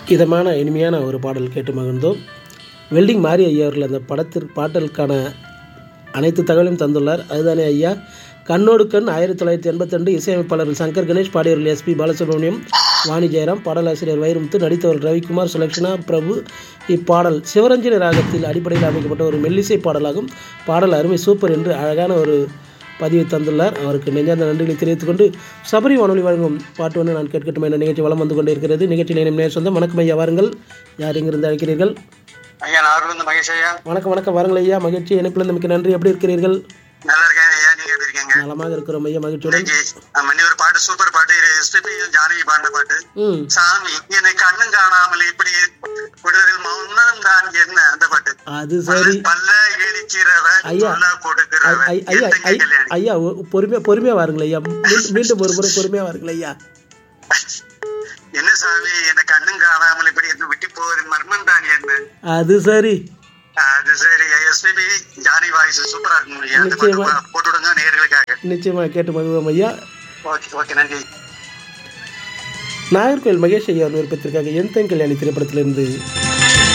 இதமான இனிமையான ஒரு பாடல் கேட்டு மகிழ்ந்தோம் வெல்டிங் மாரி ஐயா அவர்கள் அந்த படத்திற்கு பாடலுக்கான அனைத்து தகவலையும் தந்துள்ளார் அதுதானே ஐயா கண்ணோடு கண் ஆயிரத்தி தொள்ளாயிரத்தி எண்பத்தி ரெண்டு இசையமைப்பாளர்கள் சங்கர் கணேஷ் பாடியவர்கள் எஸ்பி பாலசுப்ரமணியம் வாணி ஜெயராம் பாடலாசிரியர் வைரமுத்து நடித்தவர் ரவிக்குமார் சுலக்ஷனா பிரபு இப்பாடல் சிவரஞ்சனி ராகத்தில் அடிப்படையில் அமைக்கப்பட்ட ஒரு மெல்லிசை பாடலாகும் பாடல் அருமை சூப்பர் என்று அழகான ஒரு பதிவை தந்துள்ளார் அவருக்கு நெஞ்சார்ந்த நன்றிகளை தெரிவித்துக் கொண்டு சபரி வானொலி வழங்கும் பாட்டு ஒன்று நான் கேட்கட்டும் என்ற நிகழ்ச்சி வளம் வந்து கொண்டே இருக்கிறது நிகழ்ச்சியில் இணையும் நேர் சொந்தம் வணக்கம் ஐயா வாருங்கள் யார் இங்கிருந்து அழைக்கிறீர்கள் ஐயா நான் இருந்து மகேஷ் ஐயா வணக்கம் வணக்கம் வாருங்கள் ஐயா மகிழ்ச்சி இணைப்பில் மிக்க நன்றி எப்படி இருக்கிறீர்கள் நல்லா இருக்கேன் ஐயா நீங்க எப்படி இருக்கீங்க நலமாக இருக்கிறோம் ஐயா மகிழ்ச்சியுடன் இன்னைக்கு ஆமா, இன்னி ஒரு பாட்டு சூப்பர் பாட்டு இது எஸ்பிபியும் ஜானகி பாடின பாட்டு ம் சாமி என்னை கண்ணும் காணாமல் இப்படி விடுதலில் மௌனம் தான் என்ன அந்த பாட்டு அது சரி பல்ல இழிக்கிறவன் ஐயா. சொல்ல கொடுக்கிறவன் ஐ- ஐயா என் தங்கை ஐ- கல்யாணி ஐயா ஒ- பொறுமையா பொறுமையா வாருங்கள் ஐயா மீ- மீண்டும் ஒரு முறை பொறுமையா வாருங்கள் ஐயா என்ன சாமி என்னை கண்ணும் காணாமல் இப்படி என்ன விட்டு போவதின் மர்மம் தான் என்ன அது சரி அது சரி எஸ்பிபி ஜானகி வாய்ஸ் சூப்பரா இருக்கும் ஐயா அந்த நிச்சயமா. பாட்டு போட்டு விடுங்க நேர்களுக்காக நிச்சயமா கேட்டு மகிழ்வோம் ஐயா ஓகே ஓகே நன்றி நாகர்கோவில் மகேஷ் ஐயா விருப்பத்திற்காக என் தன் கல்யாணி திரைப்படத்திலிருந்து